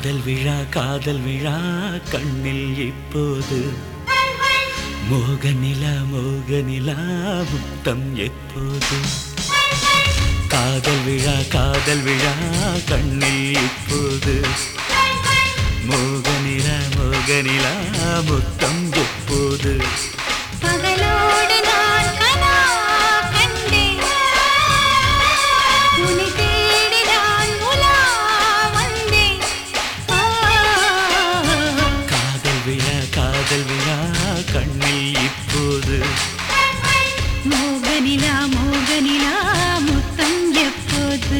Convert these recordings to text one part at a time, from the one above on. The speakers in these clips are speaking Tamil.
காதல் விழா காதல் விழா கண்ணில் இப்போது மோகநிலா மோகநிலா முத்தம் எப்போது காதல் விழா காதல் விழா கண்ணில் இப்போது மோகநிலா மோகநிலா முத்தம் எப்போது பகலோடு நான் கனா கண்டேன் உன்னை தேடி நான் உலா வந்தேன் ஆ, காதல் விழா காதல் விழா கண்ணில் இப்போது மோகனிலா மோகனிலா முத்தம் எப்போது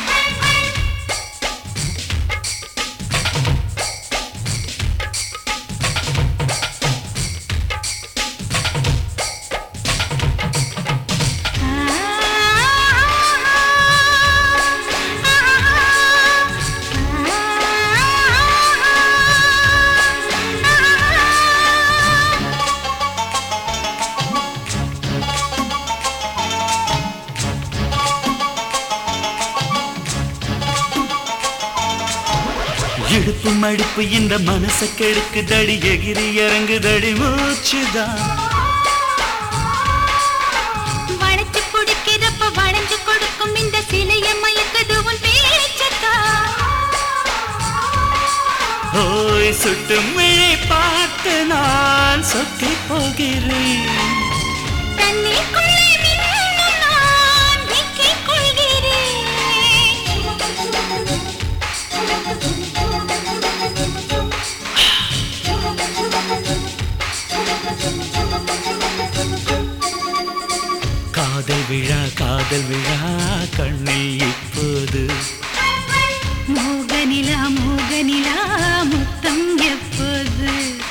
இடுப்பு மடிப்பு இந்த மனச கெடுக்குதடி எகிரி இறங்குதடி மூச்சுதான் வளைச்சு பிடிக்கிறப்ப வளைஞ்சு கொடுக்கும் இந்த சிலைய மயக்குது உன் பேச்சத்தான் ஓய் சுட்டு மிழி பார்த்து நான் சொக்கி போகிறேன் தண்ணிக்குள்ளே மின்னும் நான் விக்கிக் கொள்கிறேன். காதல் விழா காதல் விழா கண்ணில் இப்போது மோகனிலா மோகனிலா முத்தம் எப்போது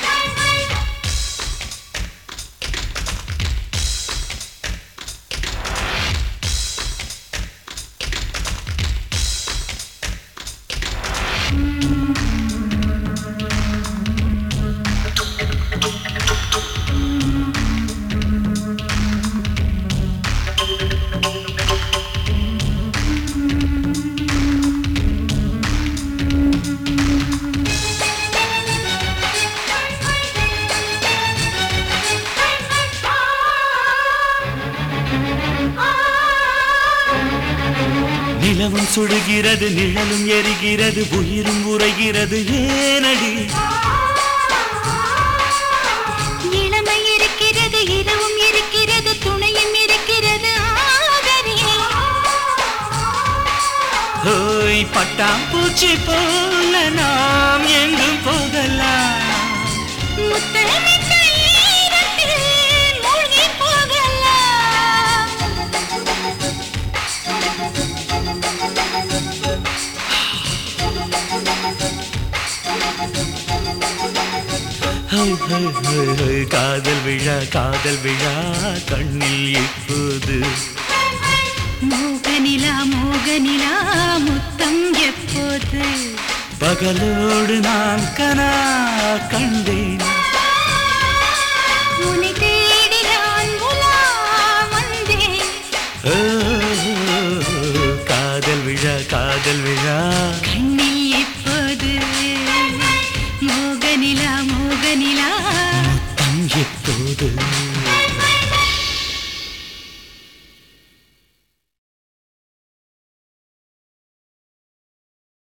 நிலவும் சுடுகிறது நிழலும் எரிகிறது உயிரும் உறைகிறது ஏனடி இளமை இருக்கிறது இரவும் இருக்கிறது துணையும் இருக்கிறது ஆதரி ஓய் பட்டாம்பூச்சி போல நாம் எங்கும் போகலாம் முத்தமிட்ட ஈரத்தில் மூழ்கி போகலாம் ஹை, ஹை, ஹை, ஹை, காதல் விழா காதல் விழா கண்ணில் இப்போது மோகனிலா மோகனிலா முத்தம் எப்போது பகலோடு நான் கனா கண்டேன் உன்னை தேடி நான் உலா வந்தேன் ஓ, காதல் விழா காதல் விழா கண்ணில் எப்போது மோகனிலா மோகனிலா முத்தம் எப்போது